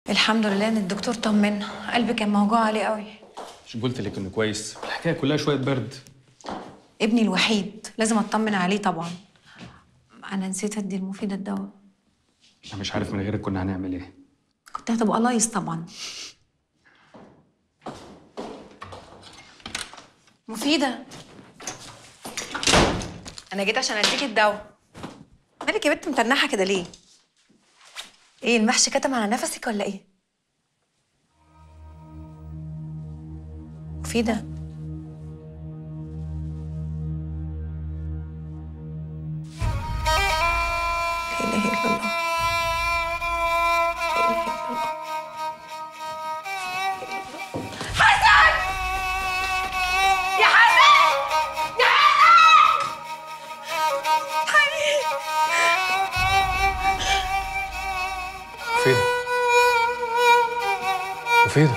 الحمد لله ان الدكتور طمنا قلبي كان موجوع عليه قوي مش قلت لك انه كويس الحكايه كلها شويه برد ابني الوحيد لازم اطمن عليه طبعا انا نسيت ادي المفيد الدواء انا مش عارف من غيرك كنا هنعمل ايه كنت هتبقى لايص طبعا مفيدة أنا جيت عشان أديك الدواء مالك يا بنت متنحة كده ليه؟ إيه المحشي كتم على نفسك ولا إيه؟ مفيدة لا إله إلا الله لا إله إلا الله يا حسن يا مفيده مفيده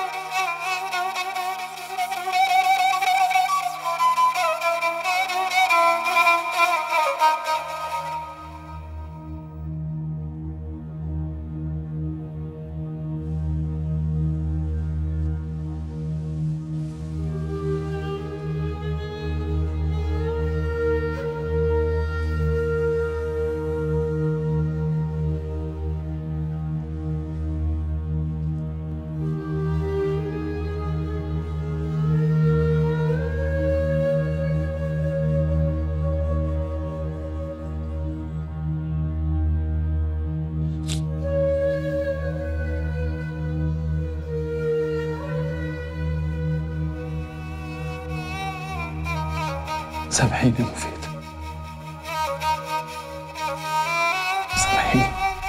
سامحيني يا مفيده سامحيني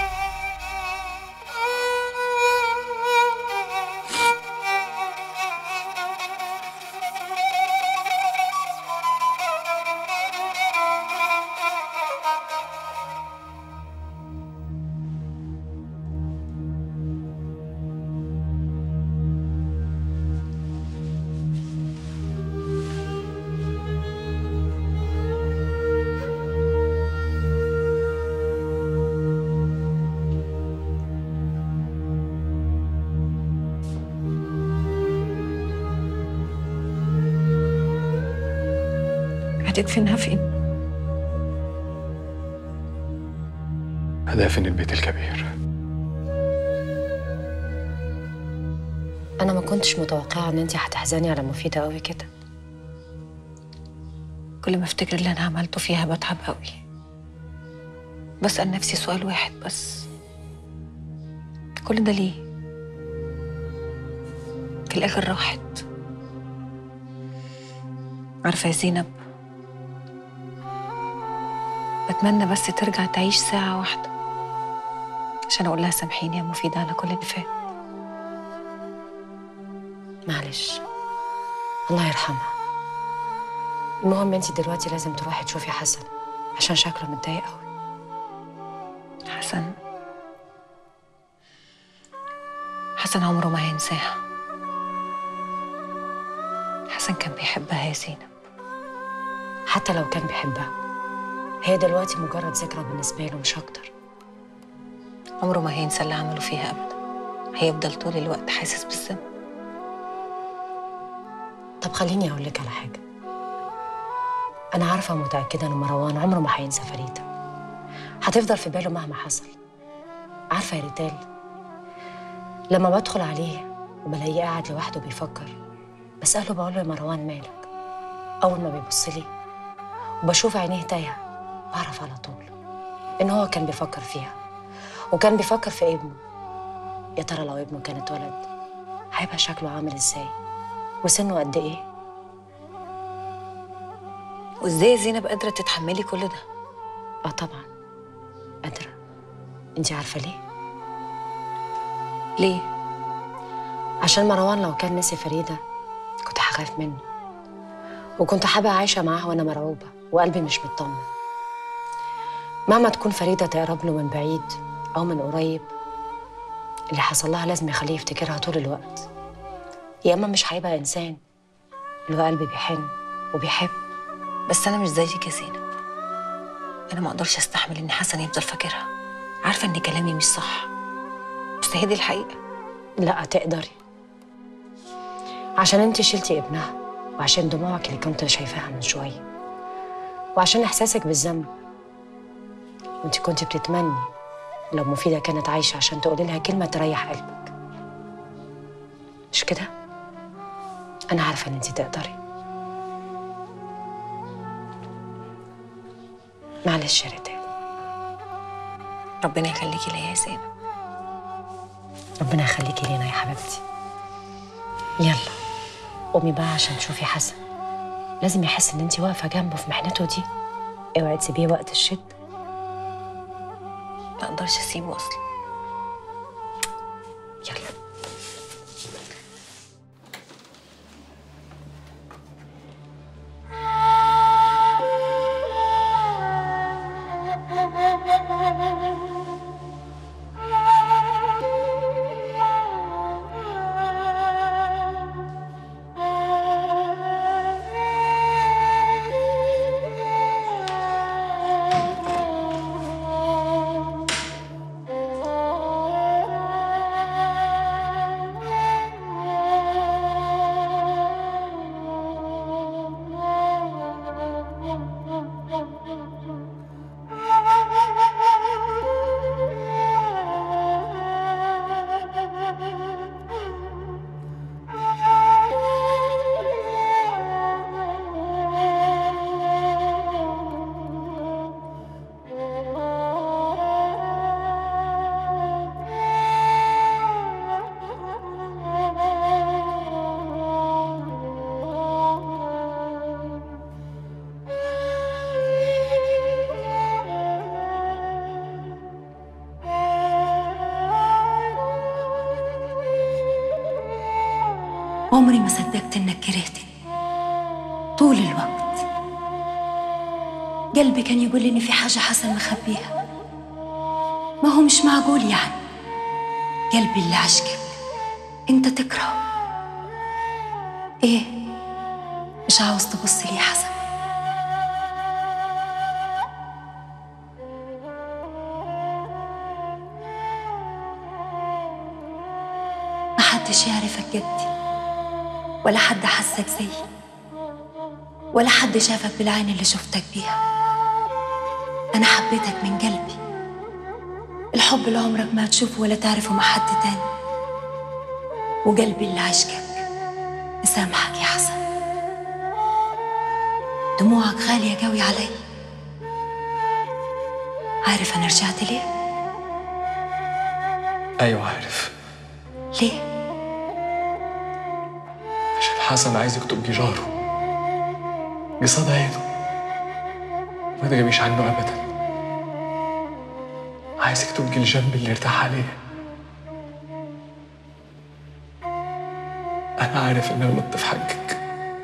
هتدفنها فين؟ هدافن البيت الكبير انا ما كنتش متوقعه ان انت هتحزني على مفيده قوي كده كل ما افتكر اللي انا عملته فيها بتعب قوي بسأل نفسي سؤال واحد بس كل ده ليه؟ في الآخر راحت عارفة يا زينب بتمنى بس ترجع تعيش ساعة واحدة عشان أقول لها سامحيني يا مفيدة على كل اللي فات معلش الله يرحمها المهم انت دلوقتي لازم تروحي تشوفي حسن عشان شكله متضايق قوي حسن حسن عمره ما هينساها حسن كان بيحبها يا زينب حتى لو كان بيحبها هي دلوقتي مجرد ذكرى بالنسبه له مش اكتر عمره ما هينسى اللي عمله فيها أبدا هيفضل طول الوقت حاسس بالذنب طب خليني اقول لك على حاجه انا عارفه ومتاكده ان مروان عمره ما هينسى فريده هتفضل في باله مهما حصل عارفه يا ريتال لما بدخل عليه وبلاقيه قاعد لوحده بيفكر بساله بقول له يا مروان مالك اول ما بيبص لي وبشوف عينيه تايهه بعرف على طول ان هو كان بيفكر فيها وكان بيفكر في ابنه يا ترى لو ابنه كان اتولد هيبقى شكله عامل ازاي وسنه قد ايه وإزاي يا زينب قادرة تتحملي كل ده اه طبعا قادره انت عارفه ليه ليه؟ عشان مروان لو كان نسي فريده كنت هخاف منه وكنت حابه عايشه معاه وانا مرعوبه وقلبي مش مطمن مهما تكون فريده تقرب له من بعيد او من قريب اللي حصل لها لازم يخليه يفتكرها طول الوقت يا اما مش هيبقى انسان اللي هو قلبي بيحن وبيحب بس أنا مش زيك يا زينب أنا ما أقدرش أستحمل إن حسن يفضل فاكرها عارفة إن كلامي مش صح بس بس هي دي الحقيقه لا تقدري عشان انت شلتي ابنها وعشان دموعك اللي كنت شايفاها من شويه وعشان احساسك بالذنب وانت كنت بتتمني لو مفيده كانت عايشه عشان تقولي لها كلمه تريح قلبك مش كده انا عارفه ان انت تقدري معلش يا ريتال ربنا يخليكي ليا يا زينب ربنا يخليكي لينا يا حبيبتي يلا قومي بقى عشان تشوفي حسن لازم يحس ان انت واقفه جنبه في محنته دي اوعي تسيبيه وقت الشده ما اقدرش اسيبه اصلا يلا عمري ما صدقت انك كرهتني طول الوقت قلبي كان يقول لي ان في حاجه حسن مخبيها ما هو مش معقول يعني قلبي اللي عشقك انت تكرهه ايه مش عاوز تبص لي يا حسن محدش يعرفك جدي ولا حد حسك زيي ولا حد شافك بالعين اللي شفتك بيها أنا حبيتك من قلبي الحب اللي عمرك ما هتشوفه ولا تعرفه مع حد تاني وقلبي اللي عشقك مسامحك يا حسن دموعك غالية قوي علي عارف أنا رجعت ليه؟ ايوه عارف ليه؟ عشان حسن عايزك تبقي جاره قصاد عينه ما تغيبيش عنه ابدا عايزك تبقي الجنب اللي ارتاح عليه انا عارف ان انا غلطت في حقك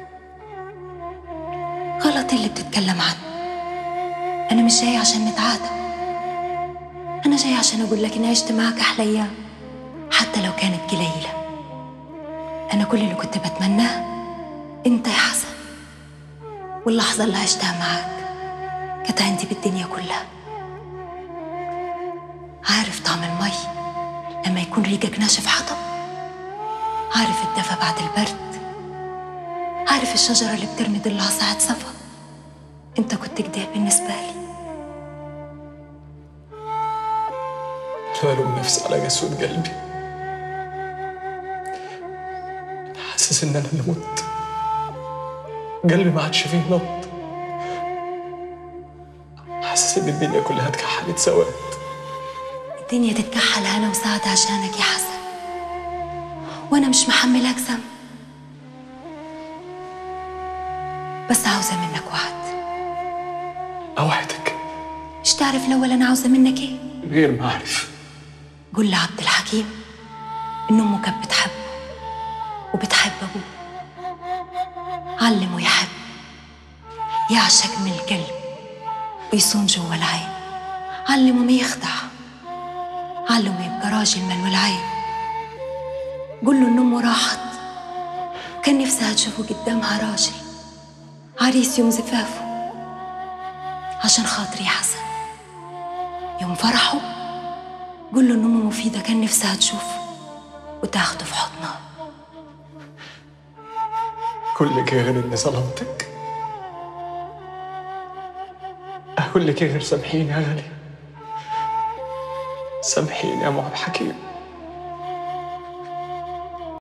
غلط اللي بتتكلم عنه أنا مش جاي عشان نتعاتب أنا جاي عشان أقول لك إني عشت معاك أحلى أيام حتى لو كانت قليلة أنا كل اللي كنت بتمناه أنت يا حسن واللحظة اللي عشتها معاك كانت عندي بالدنيا كلها عارف طعم المي لما يكون ريقك ناشف حطب عارف الدفى بعد البرد عارف الشجرة اللي بترمي ضلها ساعة صفا انت كنت كده بالنسبة لي انا بلوم نفسي على جسود قلبي حاسس ان انا اللي مت قلبي ما عادش فيه نبض حاسس ان الدنيا كلها اتكحلت سواد الدنيا تتكحل هنا وسعد عشانك يا حسن وانا مش محملاك ذنب بس عاوزة منك وعد اوعدك مش تعرف الاول انا عاوزة منك ايه من غير ما اعرف قول لعبد الحكيم ان امه كانت بتحبه وبتحب ابوه علمه يحب يعشق من القلب ويصون جوا العين علمه ما يخدع علمه يبقى راجل ملو العين قول له ان امه راحت كان نفسها تشوفه قدامها راجل عريس يوم زفافه عشان خاطري يا حسن يوم فرحه قول له ان ام مفيده كان نفسها تشوفه وتاخده في حضنها كل كده غير اني ظلمتك اقول لك إيه غير سامحيني يا غالي سامحيني يا ام عبد الحكيم